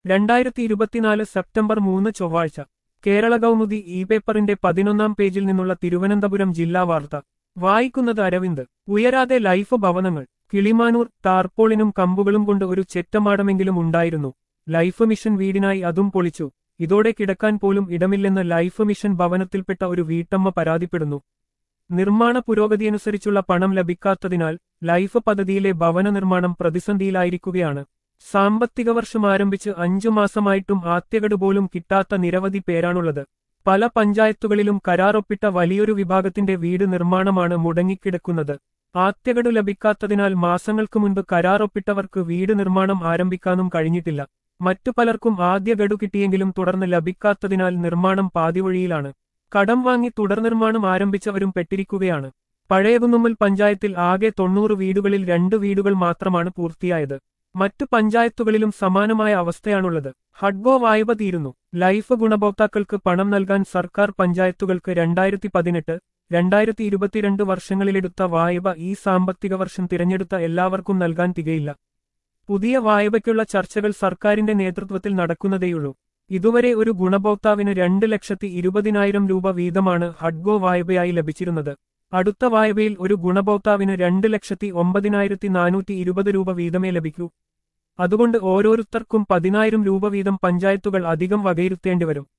രണ്ടായിരത്തി ഇരുപത്തിനാല് സെപ്റ്റംബർ മൂന്ന് ചൊവ്വാഴ്ച കേരള കൗമുദി ഇ പേപ്പറിന്റെ പതിനൊന്നാം പേജിൽ നിന്നുള്ള തിരുവനന്തപുരം ജില്ലാ വാർത്ത വായിക്കുന്നത് അരവിന്ദ് ഉയരാതെ ലൈഫ് ഭവനങ്ങൾ കിളിമാനൂർ ടാർപോളിനും കമ്പുകളും കൊണ്ട് ഒരു ചെറ്റമാടമെങ്കിലും ഉണ്ടായിരുന്നു ലൈഫ് മിഷൻ വീടിനായി അതും പൊളിച്ചു ഇതോടെ കിടക്കാൻ പോലും ഇടമില്ലെന്ന് ലൈഫ് മിഷൻ ഭവനത്തിൽപ്പെട്ട ഒരു വീട്ടമ്മ പരാതിപ്പെടുന്നു നിർമ്മാണ പുരോഗതിയനുസരിച്ചുള്ള പണം ലഭിക്കാത്തതിനാൽ ലൈഫ് പദ്ധതിയിലെ ഭവന നിർമ്മാണം പ്രതിസന്ധിയിലായിരിക്കുകയാണ് സാമ്പത്തിക വർഷം ആരംഭിച്ച് അഞ്ചു മാസമായിട്ടും ആദ്യഗഡു പോലും കിട്ടാത്ത നിരവധി പേരാണുള്ളത് പല പഞ്ചായത്തുകളിലും കരാറൊപ്പിട്ട വലിയൊരു വിഭാഗത്തിന്റെ വീട് നിർമ്മാണമാണ് മുടങ്ങിക്കിടക്കുന്നത് ആദ്യഗഡു ലഭിക്കാത്തതിനാൽ മാസങ്ങൾക്ക് മുൻപ് കരാറൊപ്പിട്ടവർക്ക് വീട് നിർമ്മാണം ആരംഭിക്കാനും കഴിഞ്ഞിട്ടില്ല മറ്റു പലർക്കും ആദ്യ ഗഡു കിട്ടിയെങ്കിലും തുടർന്ന് ലഭിക്കാത്തതിനാൽ നിർമ്മാണം പാതിവഴിയിലാണ് കടം വാങ്ങി തുടർ നിർമ്മാണം ആരംഭിച്ചവരും പെട്ടിരിക്കുകയാണ് പഴയകുന്നുമ്മൽ പഞ്ചായത്തിൽ ആകെ തൊണ്ണൂറ് വീടുകളിൽ രണ്ട് വീടുകൾ മാത്രമാണ് പൂർത്തിയായത് മറ്റു പഞ്ചായത്തുകളിലും സമാനമായ അവസ്ഥയാണുള്ളത് ഹഡ്ഗോ വായ്പ തീരുന്നു ലൈഫ് ഗുണഭോക്താക്കൾക്ക് പണം നൽകാൻ സർക്കാർ പഞ്ചായത്തുകൾക്ക് രണ്ടായിരത്തി പതിനെട്ട് രണ്ടായിരത്തി ഇരുപത്തിരണ്ട് വർഷങ്ങളിലെടുത്ത വായ്പ ഈ സാമ്പത്തിക വർഷം തിരഞ്ഞെടുത്ത എല്ലാവർക്കും നൽകാൻ തികയില്ല പുതിയ വായ്പയ്ക്കുള്ള ചർച്ചകൾ സർക്കാരിന്റെ നേതൃത്വത്തിൽ നടക്കുന്നതേയുള്ളൂ ഇതുവരെ ഒരു ഗുണഭോക്താവിന് രണ്ട് ലക്ഷത്തി ഇരുപതിനായിരം രൂപ വീതമാണ് ഹഡ്ഗോ വായ്പയായി ലഭിച്ചിരുന്നത് അടുത്ത വായ്പയിൽ ഒരു ഗുണഭോക്താവിന് രണ്ട് ലക്ഷത്തി ഒമ്പതിനായിരത്തി നാനൂറ്റി ഇരുപത് രൂപ വീതമേ ലഭിക്കൂ അതുകൊണ്ട് ഓരോരുത്തർക്കും പതിനായിരം രൂപ വീതം പഞ്ചായത്തുകൾ അധികം വകയിരുത്തേണ്ടിവരും